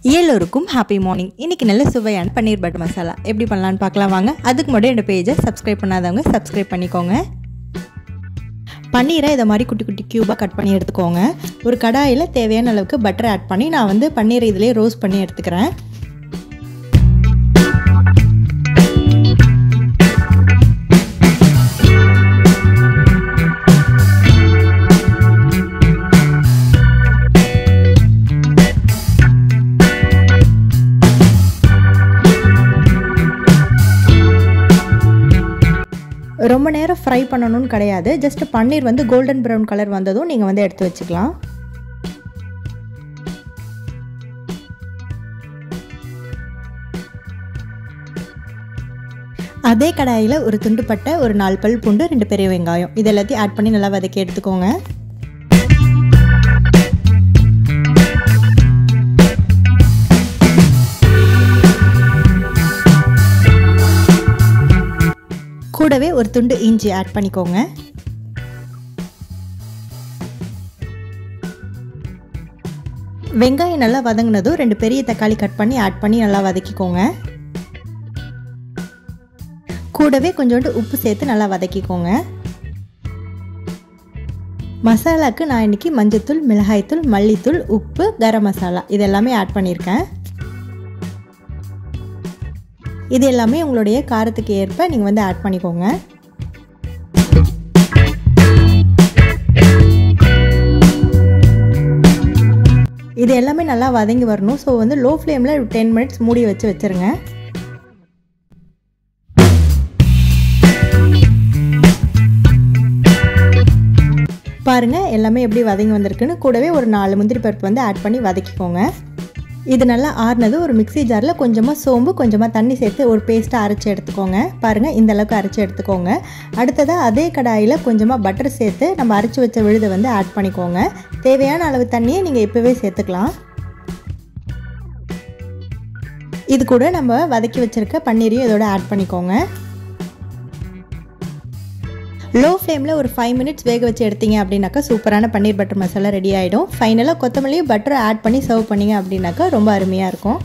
எல்லோருக்கும் happy morning இன்றைக்கி நல்ல சுவையான பன்னீர் பட்டர் மசாலா எப்படி பண்ணலான்னு பார்க்கலாம் வாங்க அதுக்கு முன்னாடி என்னோட பேஜை சப்ஸ்கிரைப் பண்ணாதவங்க சப்ஸ்கிரைப் பண்ணிக்கோங்க பன்னீரை இதை மாதிரி குட்டி குட்டி க்யூபாக கட் பண்ணி எடுத்துக்கோங்க ஒரு கடாயில் தேவையான அளவுக்கு பட்டர் ஆட் பண்ணி நான் வந்து பன்னீரை இதிலே ரோஸ்ட் பண்ணி எடுத்துக்கிறேன் ரொம்ப நேரம் ஃப்ரை பண்ணணும்னு கிடையாது ஜஸ்ட் பன்னீர் வந்து கோல்டன் ப்ரௌன் கலர் வந்ததும் நீங்கள் வந்து எடுத்து வச்சுக்கலாம் அதே கடாயில் ஒரு துண்டு பட்டை ஒரு நாலு பல் பூண்டு ரெண்டு பெரிய வெங்காயம் இது எல்லாத்தையும் ஆட் பண்ணி நல்லா வதக்கி எடுத்துக்கோங்க கூடவே ஒரு துண்டு இஞ்சி ஆட் பண்ணிக்கோங்க வெங்காயம் நல்லா வதங்கினதும் ரெண்டு பெரிய தக்காளி கட் பண்ணி ஆட் பண்ணி நல்லா வதக்கிக்கோங்க கூடவே கொஞ்சோண்டு உப்பு சேர்த்து நல்லா வதக்கிக்கோங்க மசாலாவுக்கு நான் இன்றைக்கி மஞ்சத்தூள் மிளகாய்த்தூள் மல்லித்தூள் உப்பு கரம் மசாலா இது எல்லாமே ஆட் பண்ணியிருக்கேன் இது எல்லாமே உங்களுடைய காரத்துக்கு ஏற்ப நீங்கள் வந்து ஆட் பண்ணிக்கோங்க இது எல்லாமே நல்லா வதங்கி வரணும் ஸோ வந்து லோ ஃப்ளேமில் டென் மினிட்ஸ் மூடி வச்சு வச்சுருங்க பாருங்கள் எல்லாமே எப்படி வதங்கி வந்திருக்குன்னு கூடவே ஒரு நாலு முந்திரி பருப்பு வந்து ஆட் பண்ணி வதக்கிக்கோங்க இது நல்லா ஆறுனது ஒரு மிக்சி ஜாரில் கொஞ்சமாக சோம்பு கொஞ்சமாக தண்ணி சேர்த்து ஒரு பேஸ்ட்டாக அரைச்சி எடுத்துக்கோங்க பாருங்கள் இந்த அளவுக்கு அரைச்சி எடுத்துக்கோங்க அடுத்ததாக அதே கடாயில் கொஞ்சமாக பட்டர் சேர்த்து நம்ம அரைச்சி வச்ச விழுதை வந்து ஆட் பண்ணிக்கோங்க தேவையான அளவு தண்ணியை நீங்கள் இப்போவே சேர்த்துக்கலாம் இது கூட நம்ம வதக்கி வச்சுருக்க பன்னீரையும் இதோட ஆட் பண்ணிக்கோங்க லோ ஃப்ளேமில் ஒரு ஃபைவ் மினிட்ஸ் வேக வச்சு எடுத்தீங்க அப்படின்னாக்கா சூப்பரான பன்னீர் பட்டர் மசாலா ரெடி ஆகிடும் ஃபைனலாக கொத்தமல்லியும் பட்டர் ஆட் பண்ணி சர்வ் பண்ணிங்க அப்படின்னாக்கா ரொம்ப அருமையாக இருக்கும்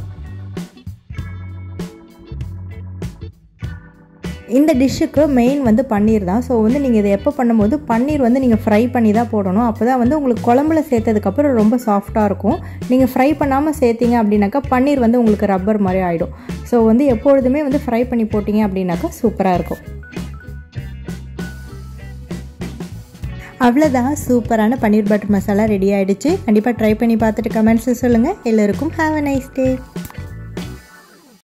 இந்த டிஷ்ஷுக்கு மெயின் வந்து பன்னீர் தான் ஸோ வந்து நீங்கள் இதை எப்போ பண்ணும்போது பன்னீர் வந்து நீங்கள் ஃப்ரை பண்ணி தான் போடணும் அப்போ தான் வந்து உங்களுக்கு குழம்புல சேர்த்ததுக்கப்புறம் ரொம்ப சாஃப்டாக இருக்கும் நீங்கள் ஃப்ரை பண்ணாமல் சேர்த்திங்க அப்படின்னாக்கா பன்னீர் வந்து உங்களுக்கு ரப்பர் மாதிரி ஆகிடும் ஸோ வந்து எப்பொழுதுமே வந்து ஃப்ரை பண்ணி போட்டிங்க அப்படின்னாக்கா சூப்பராக இருக்கும் அவ்வளோதான் சூப்பரான பன்னீர் பட்டர் மசாலா ரெடி ஆகிடுச்சு கண்டிப்பாக ட்ரை பண்ணி பார்த்துட்டு கமெண்ட்ஸை சொல்லுங்கள் எல்லோருக்கும் ஹாவ் அ நைஸ் டே